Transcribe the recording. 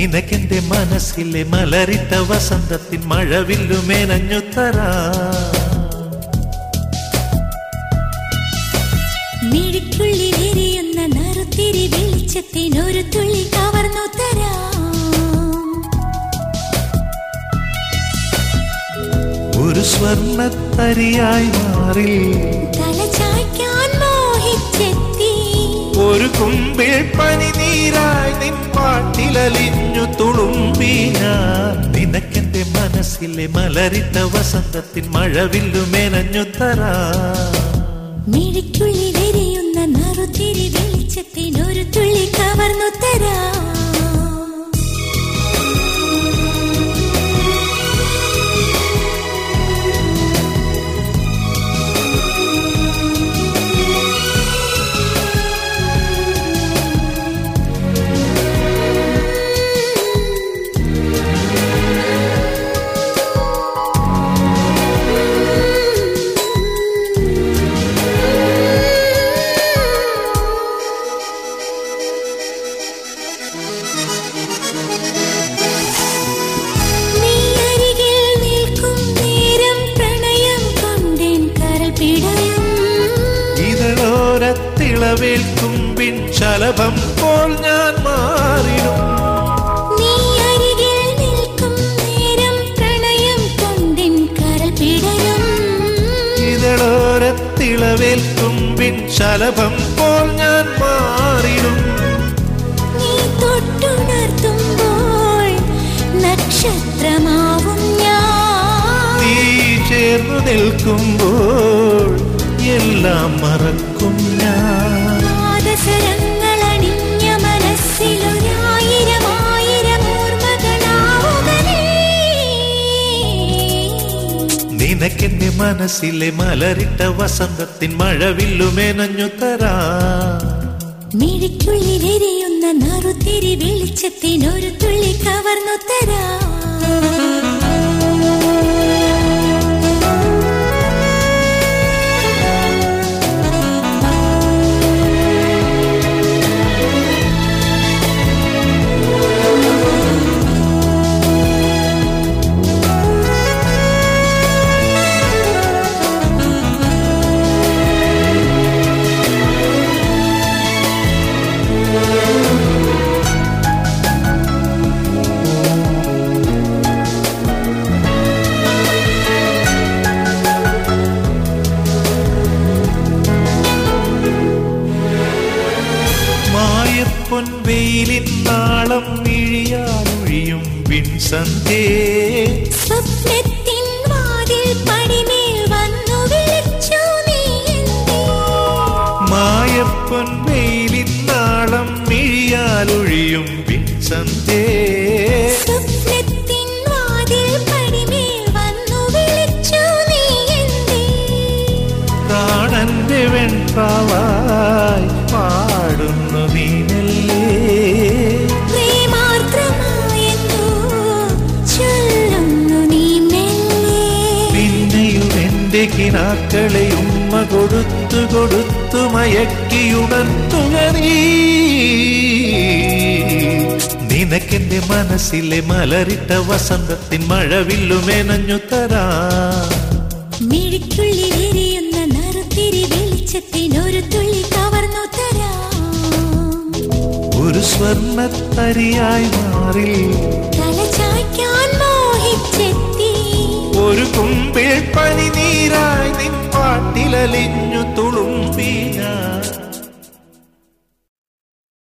നിനക്കെന്റെ മനസ്സിലെ മലരിട്ട വസന്തത്തിൻ മഴവില്ലു മേനഞ്ഞു തരാ മിഴിക്കുള്ളിൽ എരിയുന്ന നറുത്തിരി വെളിച്ചത്തിനൊരു തുള്ളി കവർന്നു തരാം ഒരു സ്വർണത്തരിയായി മാറി തല ചായ്ക്കാൻ മോഹിച്ചെത്തി ഒരു കുമ്പിൾ പനിനീരായി നിൻ പാട്ടിലലിഞ്ഞു തുളുമ്പി ഞാൻ നിനക്കെന്റെ മനസ്സിലെ മലരിട്ട വസന്തത്തിൻ മഴവില്ലു മേനഞ്ഞു തരാ മിഴിക്കുള്ളിൽ എരിയുന്ന നറുത്തിരി വെളിച്ചത്തിനൊരു തുള്ളി കവർന്നു തരാം നീ അരികിൽ നിൽക്കും നേരം പ്രണയം കൊണ്ടേൻ കരൾ പിടയും ഇതളോരത്തിളവേൽക്കുമ്പിൻ ശലഭം പോൽ ഞാൻ മാറിടും നീ അരികിൽ നിൽക്കും നേരം പ്രണയം കൊണ്ടേൻ കരൾ പിടയും ഇതളോരത്തിളവേൽക്കുമ്പിൻ ശലഭം പോൽ ഞാൻ മാറിടും നീ തൊട്ടുണർത്തുമ്പോൾ നക്ഷത്രമാവും ഞാൻ നീ ചേർന്നു നിൽക്കുമ്പോൾ എല്ലാം മറക്കും ഞാൻ പാദസരങ്ങൾ അണിഞ്ഞ മനസ്സിലൊരായിരം ആയിരം ഓർമ്മകളാവുക നീ. നിനക്കെന്റെ മനസ്സിലെ മലരിട്ട വസന്തത്തിൻ മഴവില്ലു മേനഞ്ഞു തരാ മിഴിക്കുള്ളിലെരിയുന്ന നറുത്തിരി വെളിച്ചത്തിനൊരു തുള്ളി കവർന്നു തരാം മായപ്പൊൻ വെയിലിൻ നാളം മിഴിയാലൊഴിയും വിൻസന്തേ സ്വപ്നത്തിൻ വാതിൽ പടിമേൽ വന്നു വിളിച്ചു നീ എന്തേ? മായപ്പൊൻ വെയിലിൻ നാളം മിഴിയാലൊഴിയും വിൻസന്തേ സ്വപ്നത്തിൻ വാതിൽ പടിമേൽ വന്നു വിളിച്ചു നീ എന്തേ? പ്രാണന്റെ വെൺപാവായി പാടുന്നു നീനല്ലേ പ്രേമാർദ്രമായെന്തോ ചൊല്ലുന്നു നീ മെല്ലെ. പിന്നെയും എന്റെ കിനാക്കളെ ഉമ്മ കൊടുത്തു കൊടുത്തു മയക്കിയുണർത്തുക നീ നിനക്കെന്റെ മനസ്സിലെ മലരിട്ട വസന്തത്തിൻ മഴവില്ലു മേനഞ്ഞു തരാ മിഴിക്കുള്ളിൽ എരിയുന്ന നറുത്തിരി വെളിച്ചത്തിനൊരു തുള്ളി കവർന്നു തരാം ഒരു സ്വർണത്തരിയായി മാറി തല ചായ്ക്കാൻ മോഹിച്ചെത്തി ഒരു കുമ്പിൾ പനിനീരായി നിൻ പാട്ടിലലിഞ്ഞു തു